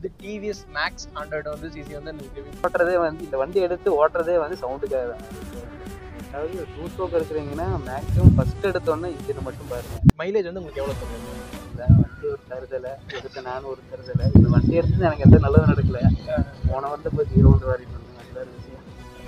வந்து TVS Max hundred வந்து CC வந்து review ஓட்டுறதே வந்து இந்த வண்டி எடுத்து ஓட்டுறதே வந்து சவுண்டுக்காக தான் அதாவது டூ ஸ்ட்ரோக் இருக்கிறீங்கன்னா மேக்ஸிமம் ஃபர்ஸ்ட் எடுத்தோன்னே இன்ஜினை மட்டும் பாருங்க மைலேஜ் வந்து உங்களுக்கு எவ்வளோ தருது இந்த வண்டி ஒரு தருதலை எடுத்து நானும் ஒரு தருதலை இந்த வண்டி எடுத்து எனக்கு எந்த நல்லதும் நடக்கல போன வருடம் போய் ஜீரோ ஒன்று வரைக்கும் நல்ல ஒரு விஷயம்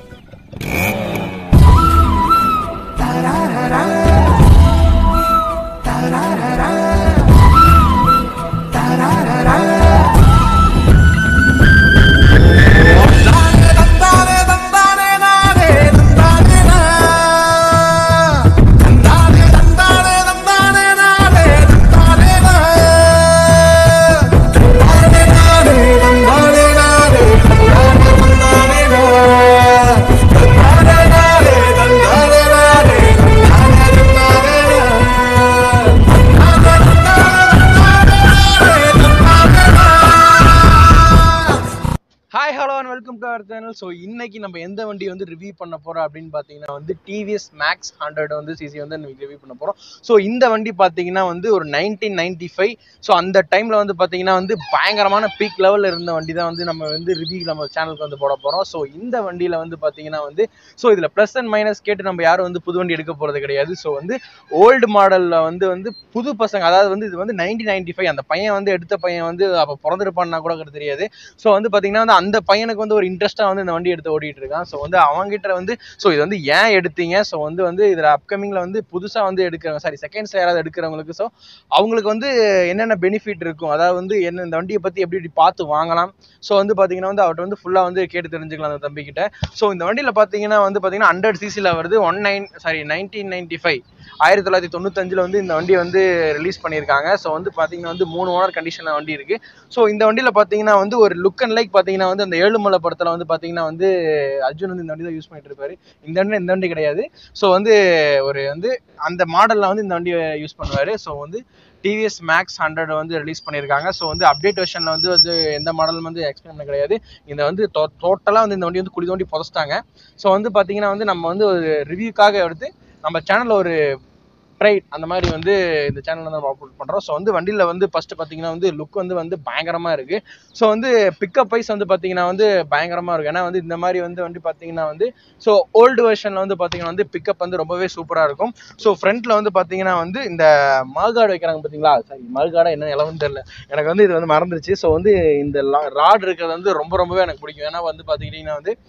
hi hello and welcome to our channel so இன்னைக்கு நம்ம எந்த வண்டி வந்து ரிவ்யூ பண்ண போறோம் அப்படின்னு பார்த்தீங்கன்னா வந்து டிவிஎஸ் மேக்ஸ் ஹண்ட்ரட் வந்து சிசி வந்து ரிவ்யூ பண்ண போறோம் ஸோ இந்த வண்டி பார்த்தீங்கன்னா வந்து ஒரு நைன்டீன் நைன்டி ஃபைவ் ஸோ அந்த டைம்ல வந்து பார்த்தீங்கன்னா வந்து பயங்கரமான பீக் லெவலில் இருந்த வண்டி தான் வந்து நம்ம வந்து ரிவ்யூ நம்ம சேனலுக்கு வந்து போட போறோம் ஸோ இந்த வண்டியில வந்து பார்த்தீங்கன்னா வந்து ஸோ இதுல ப்ளஸ் அண்ட் மைனஸ் கேட்டு நம்ம யாரும் வந்து புது வண்டி எடுக்க போறது கிடையாது ஸோ வந்து ஓல்டு மாடல்ல வந்து வந்து புது பசங்க அதாவது வந்து இது வந்து நைன்டீன் நைன்டி ஃபைவ் அந்த பையன் வந்து எடுத்த பையன் வந்து அப்போ பிறந்திருப்பான்னா கூட எனக்கு தெரியாது ஸோ வந்து பார்த்தீங்கன்னா வந்து அந்த பையனுக்கு வந்து ஒரு இன்ட்ரெஸ்ட்டாக வந்து இந்த வண்டி எடுத்து ஓடிட்டு இருக்கான் ஸோ வந்து அவங்ககிட்ட வந்து ஸோ இது வந்து ஏன் எடுத்தீங்க ஸோ வந்து வந்து இதில் அப்கமிங்கில் வந்து புதுசாக வந்து எடுக்கிறவங்க சாரி செகண்ட்ஸ் யாராவது எடுக்கிறவங்களுக்கு ஸோ அவங்களுக்கு வந்து என்னென்ன பெனிஃபிட் இருக்கும் அதாவது வந்து என்ன இந்த வண்டியை பற்றி எப்படி எப்படி பார்த்து வாங்கலாம் ஸோ வந்து பார்த்தீங்கன்னா வந்து அவர்கிட்ட வந்து ஃபுல்லாக வந்து கேட்டு தெரிஞ்சுக்கலாம் அந்த தம்பிக்கிட்ட ஸோ இந்த வண்டியில் பார்த்தீங்கன்னா வந்து பார்த்தீங்கன்னா ஹண்ட்ரட் சிசியில் வருது one nine sorry nineteen ninety five ஆயிரத்தி தொள்ளாயிரத்தி தொண்ணூத்தஞ்சில் வந்து இந்த வண்டி வந்து ரிலீஸ் பண்ணியிருக்காங்க ஸோ வந்து பார்த்தீங்கன்னா வந்து மூணு ஓனர் கண்டிஷனில் வண்டி இருக்குது ஸோ இந்த வண்டியில் பார்த்தீங்கன்னா வந்து ஒரு லுக் அண்ட் லைக் பார்த்தீங்கன்னா வந்து அந்த ஏழுமலை படத்தில் வந்து பார்த்தீங்கன்னா வந்து அர்ஜுன் வந்து இந்த வண்டி தான் யூஸ் பண்ணிட்டு இருப்பாரு இந்த வண்டி இந்த வண்டி கிடையாது ஸோ வந்து ஒரு வந்து அந்த மாடலில் வந்து இந்த வண்டியை யூஸ் பண்ணுவார் ஸோ வந்து டிவிஎஸ் மேக்ஸ் ஹண்ட்ரட் வந்து ரிலீஸ் பண்ணியிருக்காங்க ஸோ வந்து அப்டேட் வெர்ஷனில் வந்து வந்து எந்த மாடலும் வந்து எக்ஸ்பிளைன் பண்ண கிடையாது இந்த வந்து டோட்டலாக வந்து இந்த வண்டி வந்து குடி தோண்டி புதைச்சிட்டாங்க ஸோ வந்து பார்த்தீங்கன்னா வந்து நம்ம வந்து ஒரு ரிவ்யூக்காக எடுத்து நம்ம சேனலில் ஒரு ட்ரைட் அந்த மாதிரி வந்து இந்த சேனலில் வந்து நம்ம அப்லோட் பண்ணுறோம் ஸோ வந்து வண்டியில் வந்து ஃபஸ்ட்டு பார்த்தீங்கன்னா வந்து லுக் வந்து வந்து பயங்கரமாக இருக்குது ஸோ வந்து பிக்கப் வைஸ் வந்து பார்த்தீங்கன்னா வந்து பயங்கரமாக இருக்கும் ஏன்னா வந்து இந்த மாதிரி வந்து வண்டி பார்த்தீங்கன்னா வந்து ஸோ ஓல்டு வெர்ஷனில் வந்து பார்த்தீங்கன்னா வந்து பிக்கப் வந்து ரொம்பவே சூப்பராக இருக்கும் ஸோ ஃப்ரண்ட்டில் வந்து பார்த்தீங்கன்னா வந்து இந்த மறுகாடு வைக்கிறாங்க பார்த்தீங்களா சாரி மறுகாடா என்ன இலவன்னு தெரியல எனக்கு வந்து இது வந்து மறந்துருச்சு ஸோ வந்து இந்த ராட் இருக்கிறது வந்து ரொம்ப ரொம்பவே எனக்கு பிடிக்கும் ஏன்னா வந்து பார்த்துக்கிட்டிங்கன்னா வந்து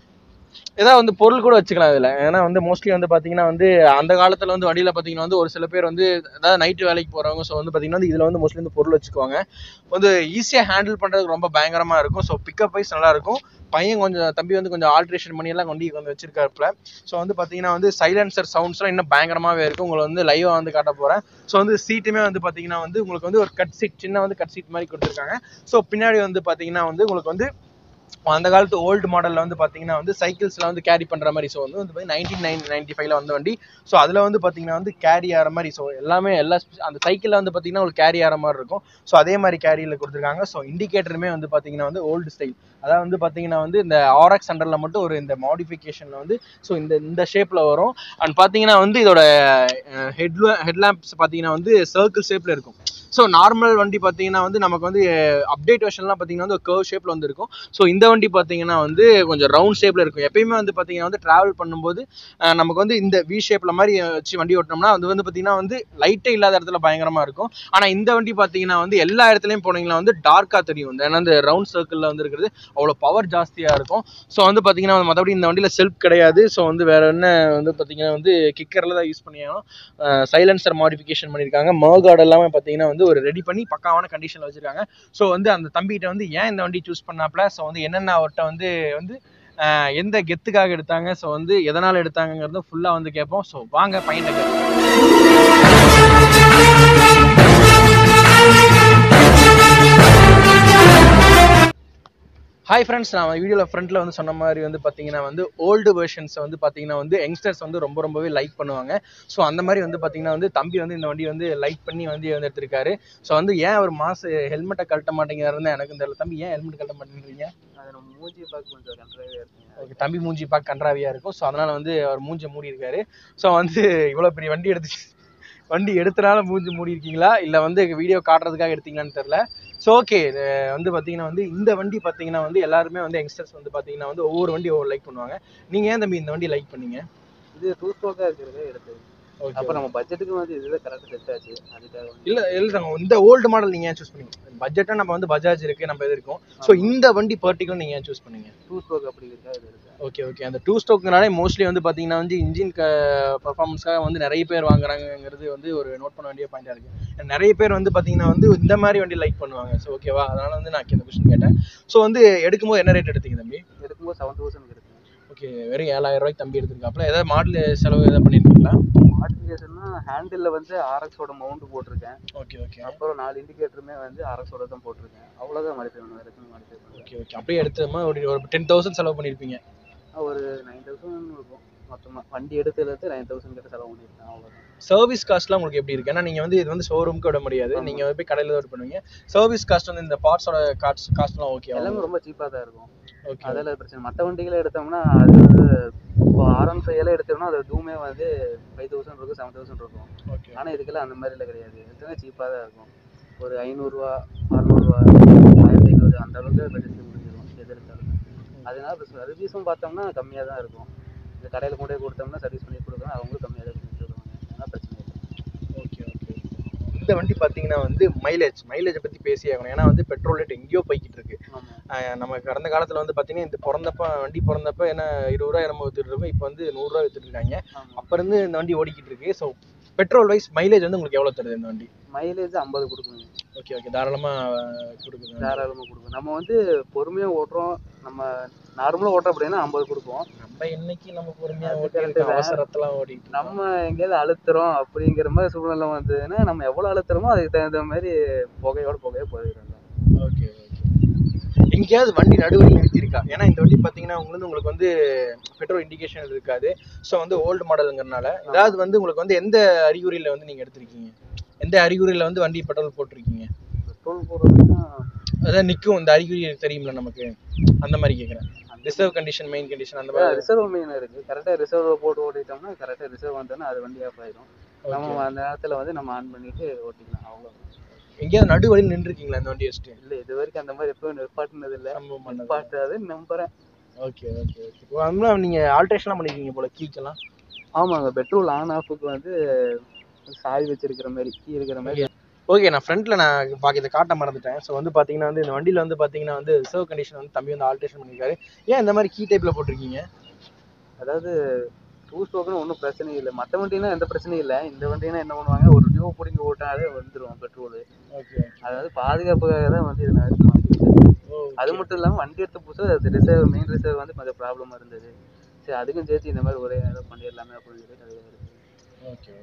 ஏதாவது வந்து பொருள் கூட வச்சுக்கலாம் இதில் ஏன்னா வந்து மோஸ்ட்லி வந்து பார்த்தீங்கன்னா வந்து அந்த காலத்தில் வந்து வண்டியில் பார்த்தீங்கன்னா வந்து ஒரு சில பேர் வந்து அதாவது நைட்டு வேலைக்கு போகிறவங்க ஸோ வந்து பார்த்தீங்கன்னா வந்து இதில் வந்து மோஸ்ட்லி வந்து பொருள் வச்சுக்குவாங்க வந்து ஈஸியாக ஹேண்டில் பண்ணுறதுக்கு ரொம்ப பயங்கரமாக இருக்கும் ஸோ பிக்கப் வைஸ் நல்லா இருக்கும் பையன் கொஞ்சம் தம்பி வந்து கொஞ்சம் ஆல்ட்ரேஷன் பண்ணி எல்லாம் வண்டி வந்து வச்சிருக்காருல ஸோ வந்து பார்த்தீங்கன்னா வந்து சைலன்சர் சவுண்ட்ஸ்லாம் இன்னும் பயங்கரமாகவே இருக்கும் உங்களை வந்து லைவாக வந்து காட்ட போகிறேன் ஸோ வந்து சீட்டுமே வந்து பார்த்தீங்கன்னா வந்து உங்களுக்கு வந்து ஒரு கட் சீட் சின்ன வந்து கட் சீட் மாதிரி கொடுத்துருக்காங்க ஸோ பின்னாடி வந்து பார்த்தீங்கன்னா வந்து உங்களுக்கு வந்து அந்த காலத்து ஓல்டு மாடலில் வந்து பார்த்தீங்கன்னா வந்து சைக்கிள்ஸ்லாம் வந்து கேரி பண்ணுற மாதிரி ஸோ வந்து வந்து நைன்டீன் நைன் நைன்டி ஃபைவ்ல வந்த வண்டி ஸோ அதில் வந்து பார்த்தீங்கன்னா வந்து கேரி ஆகிற மாதிரி ஸோ எல்லாமே எல்லா spe- அந்த சைக்கிளில் வந்து பார்த்தீங்கன்னா ஒரு கேரி ஆகிற மாதிரி இருக்கும் ஸோ அதே மாதிரி கேரியில் கொடுத்துருக்காங்க ஸோ இண்டிகேட்டருமே வந்து பார்த்தீங்கன்னா வந்து ஓல்டு ஸ்டைல் அதாவது வந்து பார்த்தீங்கன்னா வந்து இந்த ஆர்எக்ஸ் ஹண்ட்ரட்ல மட்டும் ஒரு இந்த மாடிஃபிகேஷனில் வந்து ஸோ இந்த இந்த ஷேப்பில் வரும் அண்ட் பார்த்தீங்கன்னா வந்து இதோட ஹெட் ஹெட்லாம்ப்ஸ் பார்த்தீங்கன்னா வந்து சர்க்கிள் ஷேப்பில் இருக்கும் ஸோ நார்மல் வண்டி பார்த்தீங்கன்னா வந்து நமக்கு வந்து அப்டேட் வெர்ஷன்லாம் பார்த்தீங்கன்னா வந்து கர்வ் ஷேப்பில் வந்து இருக்கும் ஸோ இந்த வண்டி பார்த்தீங்கன்னா வந்து கொஞ்சம் ரவுண்ட் ஷேப்பில் இருக்கும் எப்பயுமே வந்து பார்த்தீங்கன்னா வந்து ட்ராவல் பண்ணும்போது அஹ், நமக்கு வந்து இந்த வி ஷேப்பில் மாதிரி வச்சு வண்டி ஓட்டினோம்னா அது வந்து பார்த்தீங்கன்னா வந்து லைட்டே இல்லாத இடத்துல பயங்கரமாக இருக்கும் ஆனால் இந்த வண்டி பார்த்தீங்கன்னா வந்து எல்லா இடத்துலையும் போனீங்கன்னா வந்து டார்க்காக தெரியும் இந்த ஏன்னா இந்த ரவுண்ட் சர்க்கிளில் வந்து இருக்கிறது அவ்வளோ பவர் ஜாஸ்தியாக இருக்கும் ஸோ வந்து பார்த்தீங்கன்னா மற்றபடி இந்த வண்டியில் செல்ஃப் கிடையாது ஸோ வந்து வேற என்ன வந்து பார்த்தீங்கன்னா வந்து கிக்கரில் தான் யூஸ் பண்ணியாலும் சைலன்சர் மாடிஃபிகேஷன் பண்ணியிருக்காங்க மர்கார்டு எல்லாமே பார்த்தீங்கன்னா வந்து ஒரு ரெடி பண்ணி பக்காவான கண்டிஷனில் வச்சிருக்காங்க ஸோ வந்து அந்த தம்பிகிட்ட வந்து ஏன் இந்த வண்டி சூஸ் பண்ணாப்ல ஸோ வந்து என்னென்ன அவர்கிட்ட வந்து வந்து அஹ், எந்த கெத்துக்காக எடுத்தாங்க ஸோ வந்து எதனால் எடுத்தாங்கங்கிறத ஃபுல்லாக வந்து கேட்போம் ஸோ வாங்க பையன்கிட்ட கேட்போம் ஹாய் ஃப்ரெண்ட்ஸ் நான் வீடியோவில் ஃப்ரண்ட்டில் வந்து சொன்ன மாதிரி வந்து பார்த்தீங்கன்னா வந்து ஓல்டு வெர்ஷன்ஸை வந்து பார்த்தீங்கன்னா வந்து யங்ஸ்டர்ஸ் வந்து ரொம்ப ரொம்பவே லைக் பண்ணுவாங்க ஸோ அந்த மாதிரி வந்து பார்த்தீங்கன்னா வந்து தம்பி வந்து இந்த வண்டி வந்து லைக் பண்ணி வந்து வந்து எடுத்திருக்காரு ஸோ வந்து ஏன் அவர் மாசு ஹெல்மெட்டை கழட்ட மாட்டேங்கிறாருன்னு எனக்கு தெரியல தம்பி ஏன் ஹெல்மெட் கழட்ட மாட்டேங்கிறீங்க அது நம்ம மூஞ்சி பார்க்க கொஞ்சம் கன்றாவே இருக்குங்க ஓகே தம்பி மூஞ்சி பார்க்க கன்றாவியாக இருக்கும் ஸோ அதனால் வந்து அவர் மூஞ்சி மூடி இருக்காரு ஸோ வந்து இவ்வளோ பெரிய வண்டி எடுத்து வண்டி எடுத்தனால மூஞ்சி மூடி இருக்கீங்களா இல்லை வந்து வீடியோ காட்டுறதுக்காக எடுத்தீங்களான்னு தெரில ஸோ ஓகே வந்து பார்த்தீங்கன்னா வந்து இந்த வண்டி பார்த்தீங்கன்னா வந்து எல்லாருமே வந்து யங்ஸ்டர்ஸ் வந்து பார்த்தீங்கன்னா வந்து ஒவ்வொரு வண்டி ஒவ்வொரு லைக் பண்ணுவாங்க நீங்கள் ஏன் தம்பி இந்த வண்டி லைக் பண்ணீங்க இது டூ ஸ்ட்ரோக்காக இருக்கிறதே எடுத்தது ஓகே அப்போ நம்ம பட்ஜெட்டுக்கு வந்து இதுதான் கரெக்டாக செட் ஆச்சு அதுக்காக வந்து இல்ல இல்ல இந்த ஓல்டு மாடல் நீங்க ஏன் சூஸ் பண்ணீங்க பட்ஜெட்டா நம்ம வந்து பஜாஜ் இருக்கு நம்ம இது இருக்கும் ஸோ இந்த வண்டி பர்டிகுலர் நீங்க ஏன் சூஸ் பண்ணீங்க டூ ஸ்ட்ரோக் அப்படி இருக்கா இது இருக்கா ஓகே ஓகே அந்த டூ ஸ்டோக்னாலே மோஸ்ட்லி வந்து பாத்தீங்கன்னா வந்து இன்ஜின் பர்ஃபார்மன்ஸ்க்காக வந்து நிறைய பேர் வாங்குறாங்கங்கிறது வந்து ஒரு நோட் பண்ண வேண்டிய பாயிண்டா இருக்கு நிறைய பேர் வந்து பாத்தீங்கன்னா வந்து இந்த மாதிரி வண்டி லைக் பண்ணுவாங்க ஸோ ஓகேவா அதனால வந்து நான் இந்த கொஸ்டின் கேட்டேன் ஸோ வந்து எடுக்கும்போது என்ன ரேட் எடுத்தீங்க தம்பி எடுக்கும்போது செவன் தௌசண்ட் எடுத்தேன் ஓகே வெறும் ஏழாயிரம் ரூபாய்க்கு தம்பி எடுத்திருக்காப்புல ஏதாவது மாடல் செலவு ஏதாவது பண்ணிருக்கீங்களா மாடிஃபிகேஷன்னா ஹேண்டிலில் வந்து ஆர்எக்ஸோட மவுண்ட் போட்டிருக்கேன் ஓகே ஓகே அப்புறம் நாலு இண்டிகேட்டருமே வந்து ஆர்எக்ஸோட தான் போட்டிருக்கேன் அவ்வளோதான் மாடிஃபை பண்ணுவேன் வேறு எதுவும் மாடிஃபை பண்ணுவேன் ஓகே ஓகே அப்படியே எடுத்தோமா ஒரு ஒரு டென் தௌசண்ட் செலவு பண்ணியிருப்பீங்க ஒரு நைன் தௌசண்ட் இருக்கும் மொத்தமாக வண்டி எடுத்து எடுத்து நைன் தௌசண்ட் கிட்ட செலவு பண்ணியிருக்கேன் அவ்வளோதான் சர்வீஸ் காஸ்ட்லாம் உங்களுக்கு எப்படி இருக்கு ஏன்னா நீங்க வந்து இது வந்து ஷோரூம்க்கு விட முடியாது ஆமா. நீங்க வந்து போய் கடையில தான் பண்ணுவீங்க சர்வீஸ் காஸ்ட் வந்து இந்த பார்ட்ஸோட காஸ்ட் காஸ்ட்லாம் ஓகே எல்லாமே ரொம்ப சீப்பாக தான் இருக்கும் ஓகே அதெல்லாம் பிரச்சனை மற்ற வண்டிகளை எடுத்தோம்னா அது வந்து இப்போ ஆர்எம் ஃபைவ் எல்லாம் எடுத்தோம்னா அது டூமே வந்து ஃபைவ் தௌசண்ட் இருக்கும் செவன் தௌசண்ட் இருக்கும் ஓகே ஆனால் இதுக்கெல்லாம் அந்த மாதிரிலாம் கிடையாது எல்லாமே சீப்பாக தான் இருக்கும் ஒரு ஐநூறுரூவா அறநூறுவா ஆயிரத்தி ஐநூறு அந்த அளவுக்கு பட்ஜெட் முடிஞ்சிடும் எது எடுத்தாலும் அதனால சர்வீஸும் பார்த்தோம்னா கம்மியாக தான் இருக்கும் இந்த கடையில் கொண்டு போய் கொடுத்தோம்னா சர்வீஸ் பண்ணி கொடுக்கணும் அவங்களும் கம்மியாக தான் பண்ணி தருவாங்க அதனால் பிரச்சனை இல்லை ஓகே ஓகே இந்த வண்டி பாத்தீங்கன்னா வந்து மைலேஜ் மைலேஜை பத்தி பேசி ஆகணும் ஏன்னா வந்து பெட்ரோல் ரேட் எங்கேயோ போய்கிட்டு இருக்கு ஆமாம் ஆஹ் நம்ம கடந்த காலத்துல வந்து பாத்தீங்கன்னா இந்த பிறந்தப்ப வண்டி பிறந்தப்ப என்ன இருபது ரூபா நம்ம வித்துட்டு இருக்கோம் இப்போ வந்து நூறு ரூபா வித்துட்டு இருக்காங்க ஆமாம் அப்ப இருந்து இந்த வண்டி ஓடிக்கிட்டு இருக்கு ஸோ பெட்ரோல் வைஸ் மைலேஜ் வந்து உங்களுக்கு எவ்வளவு தருது இந்த வண்டி மைலேஜ் ஐம்பது கொடுக்குங்க ஓகே ஓகே தாராளமா கொடுக்குது தாராளமாக கொடுக்கும் நம்ம வந்து பொறுமையாக ஓட்டுறோம் நம்ம நார்மலாக ஓட்டுறோம் அப்படின்னா ஐம்பது கொடுப்போம் நம்ம இன்னைக்கு நம்ம பொறுமையா அது ஓட்டி correct இருக்கோம் தான். அவசரத்தெல்லாம் ஓடிட்டு இருக்கோம். நம்ம எங்கேயாவது அழுத்துறோம் அப்படிங்கிற மாதிரி சூழ்நிலை வந்ததுன்னா நம்ம எவ்வளோ அழுத்துறோமோ அதுக்கு தகுந்த மாதிரி புகையோட புகையே போயிடும் ஓகே ஓகே எங்கேயாவது வண்டி நடுவழி நிறுத்திருக்கா ஏன்னா இந்த வண்டி பாத்தீங்கன்னா உங்களுக்கு உங்களுக்கு வந்து பெட்ரோல் இண்டிகேஷன் இருக்காது ஸோ வந்து ஓல்டு மாடலுங்கிறனால ஏதாவது வந்து உங்களுக்கு வந்து எந்த அறிகுறியில வந்து நீங்க எடுத்திருக்கீங்க எந்த அறிகுறியில வந்து வண்டி பெட்ரோல் போட்டிருக்கீங்க பெட்ரோல் போடுறதுன்னா அதான் நிக்கும் இந்த அறிகுறி தெரியும்ல நமக்கு அந்த மாதிரி கேக்குறேன் ரிசர்வ் கண்டிஷன் மெயின் கண்டிஷன் அந்த மாதிரி ரிசர்வ் மெயின் இருக்கு கரெக்டாக ரிசர்வ் போட்டு ஓட்டிட்டோம்னா கரெக்டாக ரிசர்வ் வந்தோன்னா அது வண்டி ஆஃப் ஆயிடும் நம்ம Okay. அந்த நேரத்தில் வந்து நம்ம ஆன் பண்ணிட்டு ஓட்டிக்கலாம் அவ்வளோ எங்கேயாவது நடுவழி நின்றுருக்கீங்களா இந்த வண்டி வச்சுட்டு இல்லை இது வரைக்கும் அந்த மாதிரி எப்பவும் நிப்பாட்டினது இல்லை சம்பவம் பண்ணது நிப்பாட்டாது நம்புறேன் ஓகே ஓகே ஓகே அதெல்லாம் நீங்க ஆல்ட்ரேஷன்லாம் பண்ணிருக்கீங்க போல கீக்கெல்லாம் ஆமாங்க பெட்ரோல் ஆன் ஆஃபுக்கு வந்து சாய் வச்சிருக்கிற மாதிரி கீ இருக்கிற மாதிரி ஓகே நான் ஃப்ரண்ட்ல நான் பாக்க இதை காட்ட மறந்துட்டேன் ஸோ வந்து பாத்தீங்கன்னா வந்து இந்த வண்டியில வந்து பாத்தீங்கன்னா வந்து ரிசர்வ் கண்டிஷன் வந்து தம்பி வந்து ஆல்ட்ரேஷன் பண்ணிருக்காரு ஏன் இந்த மாதிரி கீ டைப்ல போட்டிருக்கீங்க அதாவது டூ ஸ்ட்ரோக்னு ஒன்றும் பிரச்சனை இல்லை மற்ற வண்டினா எந்த பிரச்சனையும் இல்லை இந்த வண்டினா என்ன பண்ணுவாங்க ஒரு டியூ பிடிங்கி ஓட்டாலே வந்துடும் பெட்ரோல் ஓகே அதாவது பாதுகாப்புக்காக தான் வந்து இதை நான் எடுத்து மாட்டி வச்சிருக்கேன் அது மட்டும் இல்லாமல் வண்டி எடுத்த புதுசாக அது ரிசர்வ் மெயின் ரிசர்வ் வந்து கொஞ்சம் ப்ராப்ளமாக இருந்தது சரி அதுக்கும் சேர்த்து இந்த மாதிரி ஒரே நேரம் பண்ணிடலாமே அப்படின்னு சொல்லி அது இருக்கு ஓகே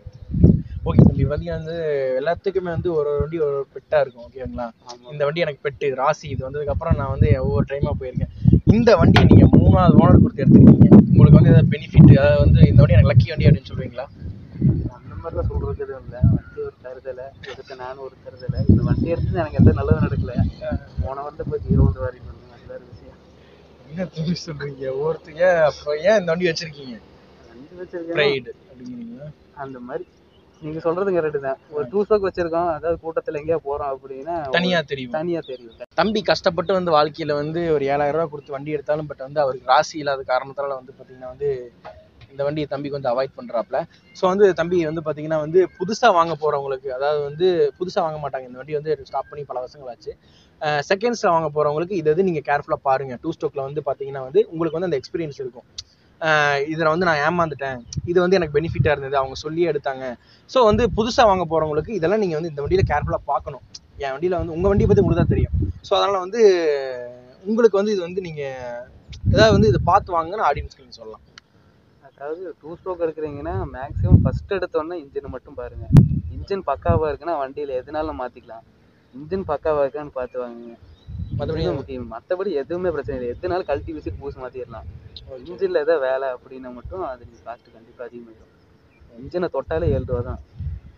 ஓகே தம்பி பார்த்தீங்கன்னா வந்து எல்லாத்துக்குமே வந்து ஒரு ஒரு வண்டி ஒரு ஒரு பெட்டா இருக்கும் ஓகேங்களா ஆமாம் இந்த வண்டி எனக்கு பெட்டு ராசி இது வந்ததுக்கு அப்புறம் நான் வந்து ஒவ்வொரு டைமா போயிருக்கேன் இந்த வண்டி நீங்க மூணாவது ஓனர் கொடுத்து எடுத்துருக்கீங்க உங்களுக்கு வந்து ஏதாவது பெனிஃபிட் அதாவது வந்து இந்த வண்டி எனக்கு லக்கி வண்டி அப்படின்னு சொல்லுவீங்களா அந்த மாதிரிலாம் சொல்றதுக்கு எதுவும் இல்லை வண்டி ஒரு தருதலை எடுத்த நானும் ஒரு தருதலை இந்த வண்டி எடுத்து எனக்கு எந்த நல்லதும் நடக்கல போன வருடம் போய் ஹீரோ வந்து வாரிட்டு வந்தேன் அது வேறு விஷயம் என்ன தம்பி சொல்றீங்க ஒவ்வொருத்தங்க அப்போ ஏன் இந்த வண்டி வச்சிருக்கீங்க வண்டி வச்சிருக்கேன் ப்ரைடு அப்படிங்கிறீங்களா அந்த மாதிரி நீங்க சொல்றது கரெக்டு தான் ஒரு டூ ஸ்டோக் வச்சிருக்கோம் அதாவது கூட்டத்துல எங்கேயா போறோம் அப்படின்னா தனியா தெரியும் தனியா தெரியும் தம்பி கஷ்டப்பட்டு வந்து வாழ்க்கையில வந்து ஒரு ஏழாயிரம் ரூபாய் கொடுத்து வண்டி எடுத்தாலும் பட் வந்து அவருக்கு ராசி இல்லாத காரணத்தால வந்து பாத்தீங்கன்னா வந்து இந்த வண்டியை தம்பி கொஞ்சம் அவாய்ட் பண்றாப்ல ஸோ வந்து தம்பி வந்து பாத்தீங்கன்னா வந்து புதுசா வாங்க போறவங்களுக்கு அதாவது வந்து புதுசா வாங்க மாட்டாங்க இந்த வண்டி வந்து ஸ்டாப் பண்ணி பல வருஷங்கள் ஆச்சு செகண்ட்ஸ்ல வாங்க போறவங்களுக்கு இது வந்து நீங்க கேர்ஃபுல்லா பாருங்க டூ ஸ்டோக்ல வந்து பாத்தீங்கன்னா வந்து உங்களுக்கு வந்து அந்த எக்ஸ்பீரியன்ஸ் இருக்கும் அஹ் இதுல வந்து நான் ஏமாந்துட்டேன் இது வந்து எனக்கு பெனிஃபிட்டா இருந்தது அவங்க சொல்லியே எடுத்தாங்க ஸோ வந்து புதுசா வாங்க போறவங்களுக்கு இதெல்லாம் நீங்க வந்து இந்த வண்டியில கேர்ஃபுல்லா பார்க்கணும் என் வண்டியில வந்து உங்க வண்டியை பத்தி உங்களுக்கு தான் தெரியும் ஸோ அதனால வந்து உங்களுக்கு வந்து இது வந்து நீங்க ஏதாவது வந்து இதை பார்த்து வாங்கன்னு ஆடியன்ஸ்க்கு நீங்க சொல்லலாம் அதாவது டூ ஸ்ட்ரோக் எடுக்கிறீங்கன்னா மேக்ஸிமம் ஃபர்ஸ்ட் எடுத்தோன்னே இன்ஜினை மட்டும் பாருங்க இன்ஜின் பக்காவா இருக்குன்னா வண்டியில எதுனாலும் மாத்திக்கலாம் இன்ஜின் பக்காவா இருக்கான்னு பார்த்து வாங்குங்க மற்றபடி இதுதான் முக்கியம் மற்றபடி எதுவுமே பிரச்சனை இல்லை எதுனாலும் கழட்டி வச்சுட்டு பூசி மாத்திடலாம் இன்ஜின்ல ஏதோ வேலை அப்படின்னா மட்டும் அது காஸ்ட் கண்டிப்பா அதிகமாயிடும் இன்ஜினை தொட்டாலே ஏழு ரூபா தான்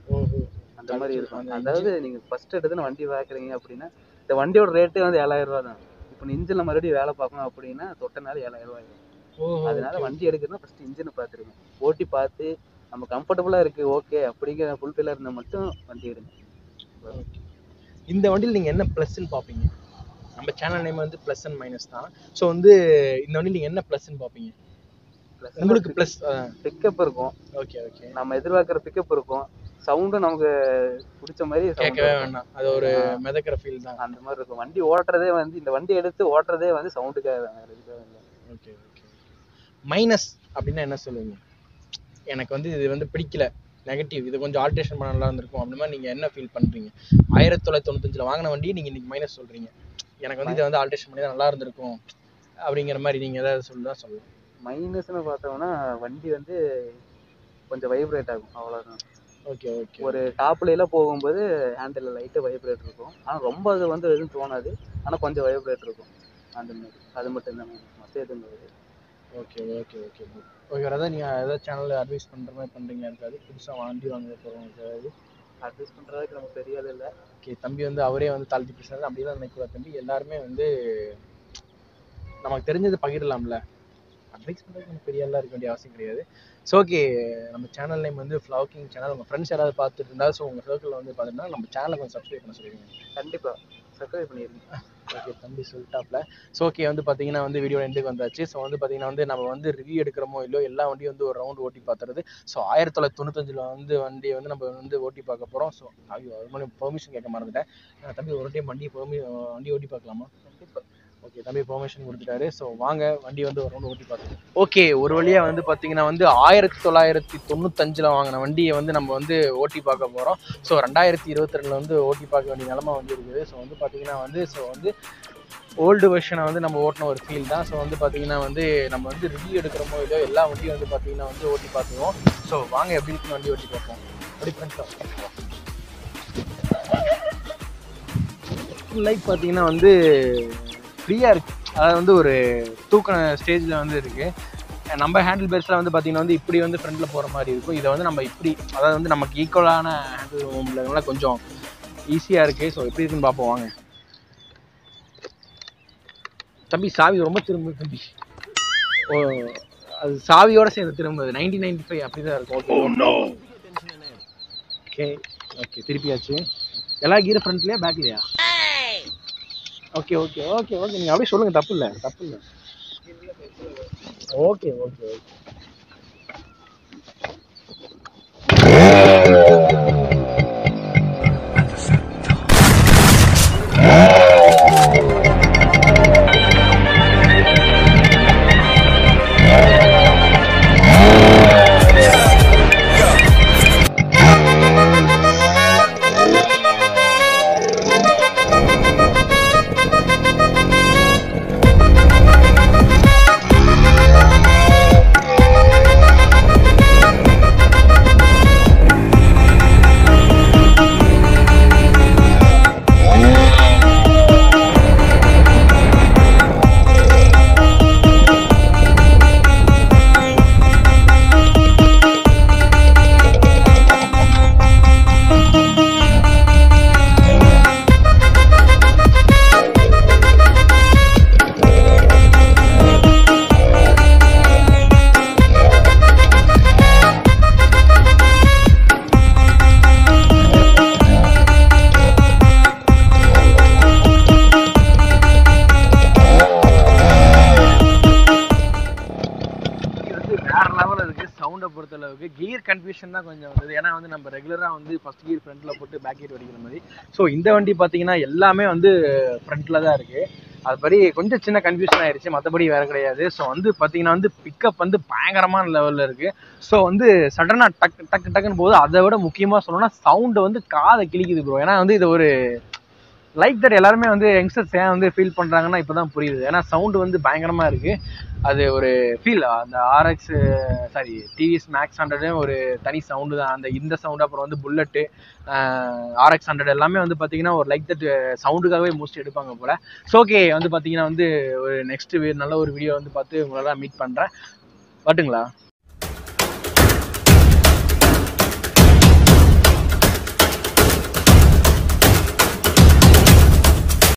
அந்த மாதிரி இருக்கும் அந்த அதாவது நீங்க ஃபர்ஸ்ட் எடுத்து வண்டி வாங்குறீங்க அப்படின்னா இந்த வண்டியோட ரேட்டே வந்து ஏழாயிரம் ரூபா தான் இப்போ இன்ஜின்ல மறுபடியும் வேலை பார்க்கணும் அப்படின்னா தொட்டனால ஏழாயிரம் ரூபாய் ஆயிடும் அதனால வண்டி எடுக்கிறதுனா ஃபர்ஸ்ட் இன்ஜினை பார்த்துருங்க ஓட்டி பார்த்து நம்ம கம்ஃபர்டபுளா இருக்கு ஓகே அப்படிங்கிற ஃபுல்ஃபில்லாக இருந்தால் மட்டும் வண்டி எடுங்க இந்த வண்டியில் நீங்கள் என்ன ப்ளஸ்ன்னு பார்ப்பீங்க நம்ம சேனல் நேம் வந்து ப்ளஸ் அண்ட் மைனஸ் தான் ஸோ வந்து இந்த வண்டியில் நீங்கள் என்ன ப்ளஸ்ன்னு பார்ப்பீங்க உங்களுக்கு ப்ளஸ் பிக்கப் இருக்கும் ஓகே ஓகே நம்ம எதிர்பார்க்குற பிக்கப் இருக்கும் சவுண்டும் நமக்கு பிடிச்ச மாதிரி sound கேட்கவே இருக்கும். வேண்டாம் அது ஒரு மிதக்கிற ஃபீல் தான் அந்த மாதிரி இருக்கும் வண்டி ஓட்டுறதே வந்து இந்த வண்டி எடுத்து ஓட்டுறதே வந்து சவுண்டுக்காக தான் வேற எதுக்காக இல்லை ஓகே ஓகே மைனஸ் அப்படின்னா என்ன சொல்லுவீங்க எனக்கு வந்து இது வந்து பிடிக்கல நெகட்டிவ் இது கொஞ்சம் ஆல்ட்ரேஷன் பண்ண நல்லா இருந்திருக்கும் அப்படி மாதிரி நீங்கள் என்ன ஃபீல் பண்ணுறீங்க ஆயிரத்தி தொள்ளாயிரத்தி தொண்ணூத்தஞ்சில் வாங்கின வண்டி நீங்கள் இன்னைக்கு மைனஸ் சொல்கிறீங்க எனக்கு வந்து இதை வந்து ஆல்ட்ரேஷன் பண்ணி தான் நல்லா இருந்திருக்கும் அப்படிங்கிற மாதிரி நீங்கள் ஏதாவது சொல்லுதா சொல்லலாம் மைனஸ்னு பார்த்தோம்னா வண்டி வந்து கொஞ்சம் வைப்ரேட் ஆகும் அவ்வளோதான் ஓகே ஓகே ஒரு டாப்ல எல்லாம் போகும்போது ஹேண்டில் லைட்டாக வைப்ரேட் இருக்கும் ஆனால் ரொம்ப அது வந்து எதுவும் தோணாது ஆனால் கொஞ்சம் வைப்ரேட் இருக்கும் அந்த மாதிரி அது மட்டும் தான் மற்ற எதுவும் இல்லை. ஓகே ஓகே ஓகே ஓகே வேறு ஏதாவது நீங்கள் ஏதாவது சேனலில் அட்வைஸ் பண்ணுற மாதிரி பண்ணுறீங்க இருக்காது புதுசாக வண்டி வாங்க போகிறவங்களுக்கு ஏதாவது அட்வைஸ் பண்ணுறதுக்கு நமக்கு தெரியாது இல்லை ஓகே தம்பி வந்து அவரே வந்து தாழ்த்தி பேசுறது அப்படிலாம் நினைக்கூடாது தம்பி எல்லாருமே வந்து நமக்கு தெரிஞ்சது பகிரலாம்ல அட்வைஸ் பண்ணுறதுக்கு நமக்கு பெரிய ஆளாக இருக்க வேண்டிய அவசியம் கிடையாது ஸோ ஓகே நம்ம சேனல் நேம் வந்து ஃப்ளவக்கிங் சேனல் உங்கள் ஃப்ரெண்ட்ஸ் யாராவது பார்த்துட்டு இருந்தால் ஸோ உங்கள் சர்க்கிளில் வந்து பார்த்துட்டுனா நம்ம சேனலை கொஞ்சம் சப்ஸ்கிரைப் பண்ண சொல்லுவீங்க கண்டிப்பாக சப்ஸ்கிரைப் பண்ணிடுங்க ஓகே தம்பி சொல்லிட்டாப்ல ஸோ ஓகே வந்து பார்த்தீங்கன்னா வந்து வீடியோ எண்டுக்கு வந்தாச்சு ஸோ வந்து பார்த்தீங்கன்னா வந்து நம்ம வந்து ரிவ்யூ எடுக்கிறோமோ இல்லையோ எல்லா வண்டியும் வந்து ஒரு ரவுண்ட் ஓட்டி பார்த்துறது ஸோ ஆயிரத்தி தொள்ளாயிரத்தி தொண்ணூத்தஞ்சில் வந்து வண்டியை வந்து நம்ம வந்து ஓட்டி பார்க்க போகிறோம் ஸோ ஐயோ அது மாதிரி பெர்மிஷன் கேட்க மறந்துட்டேன் அஹ் தம்பி ஒரு டைம் வண்டி பெர்மி வண்டி ஓட்டி பார்க்கலாமா கண்டிப்பாக ஓகே தம்பி பெர்மிஷன் கொடுத்துட்டாரு ஸோ வாங்க வண்டி வந்து ஒரு ரவுண்ட் ஓட்டி பார்க்கலாம் ஓகே ஒரு வழியாக வந்து பார்த்தீங்கன்னா வந்து ஆயிரத்தி தொள்ளாயிரத்தி தொண்ணூத்தஞ்சில் வாங்கின வண்டியை வந்து நம்ம வந்து ஓட்டி பார்க்க போகிறோம் ஸோ ரெண்டாயிரத்தி இருபத்தி ரெண்டில் வந்து ஓட்டி பார்க்க வேண்டிய நிலமை வந்து இருக்குது ஸோ வந்து பார்த்தீங்கன்னா வந்து ஸோ வந்து ஓல்டு வெர்ஷனை வந்து நம்ம ஓட்டின ஒரு ஃபீல் தான் ஸோ வந்து பார்த்தீங்கன்னா வந்து நம்ம வந்து ரிவ்யூ எடுக்கிறோமோ இல்லையோ எல்லா வண்டியும் வந்து பார்த்தீங்கன்னா வந்து ஓட்டி பார்த்துருவோம் ஸோ வாங்க எப்படி இருக்குன்னு வண்டி ஓட்டி பார்ப்போம் அப்படி ஃப்ரெண்ட்ஸாக லைக் பார்த்தீங்கன்னா வந்து ஃப்ரீயாக இருக்கு அதாவது வந்து ஒரு தூக்கின ஸ்டேஜில் வந்து இருக்கு நம்ம ஹேண்டில் பேர்ஸில் வந்து பார்த்தீங்கன்னா வந்து இப்படி வந்து ஃப்ரண்ட்டில் போகிற மாதிரி இருக்கும் இதை வந்து நம்ம இப்படி அதாவது வந்து நமக்கு ஈக்குவலான ஹேண்டில் ரூம்லனால கொஞ்சம் ஈஸியாக இருக்குது ஸோ எப்படி இருக்குன்னு பார்ப்போம் வாங்க தம்பி சாவி ரொம்ப திரும்புது தம்பி ஓ அது சாவியோட சேர்ந்து திரும்புது நைன்டீன் நைன்டி ஃபைவ் அப்படி தான் இருக்கும் ஓகே ஓகே ஓகே திருப்பியாச்சு எல்லா கீரும் ஃப்ரண்ட்லையா பேக்லையா ஓகே ஓகே ஓகே ஓகே நீங்கள் அப்படியே சொல்லுங்கள் தப்பு இல்லை தப்பு இல்லை ஓகே ஓகே ஓகே இது வந்து வேற லெவலில் இருக்கு சவுண்டை பொறுத்த அளவுக்கு கியர் கன்ஃபியூஷன் தான் கொஞ்சம் வந்தது ஏன்னா வந்து நம்ம ரெகுலராக வந்து ஃபர்ஸ்ட் கியர் ஃப்ரண்ட்ல போட்டு பேக் கியர் அடிக்கிற மாதிரி ஸோ இந்த வண்டி பார்த்தீங்கன்னா எல்லாமே வந்து ஃப்ரண்ட்ல தான் இருக்கு அதுபடி கொஞ்சம் சின்ன கன்ஃபியூஷன் ஆயிருச்சு மற்றபடி வேற கிடையாது ஸோ வந்து பார்த்தீங்கன்னா வந்து பிக்கப் வந்து பயங்கரமான லெவலில் இருக்கு ஸோ வந்து சடனாக டக்கு டக்கு டக்குன்னு போது அதை விட முக்கியமாக சொல்லணும்னா சவுண்டு வந்து காதை கிழிக்குது ப்ரோ ஏன்னா வந்து இது ஒரு லைக் தட் எல்லாருமே வந்து யங்ஸ்டர்ஸ் ஏன் வந்து ஃபீல் பண்ணுறாங்கன்னா இப்போ தான் புரியுது ஏன்னா சவுண்டு வந்து பயங்கரமாக இருக்குது அது ஒரு ஃபீல் அந்த ஆர்எக்ஸ் சாரி டிவிஎஸ் மேக்ஸ் ஹண்ட்ரடும் ஒரு தனி சவுண்டு தான் அந்த இந்த சவுண்டு அப்புறம் வந்து புல்லட்டு ஆர்எக்ஸ் ஹண்ட்ரட் எல்லாமே வந்து பார்த்தீங்கன்னா ஒரு லைக் தட் சவுண்டுக்காகவே மோஸ்ட் எடுப்பாங்க போல் ஸோ ஓகே வந்து பார்த்தீங்கன்னா வந்து ஒரு நெக்ஸ்ட் நல்ல ஒரு வீடியோ வந்து பார்த்து உங்களெல்லாம் மீட் பண்ணுறேன் வரட்டுங்களா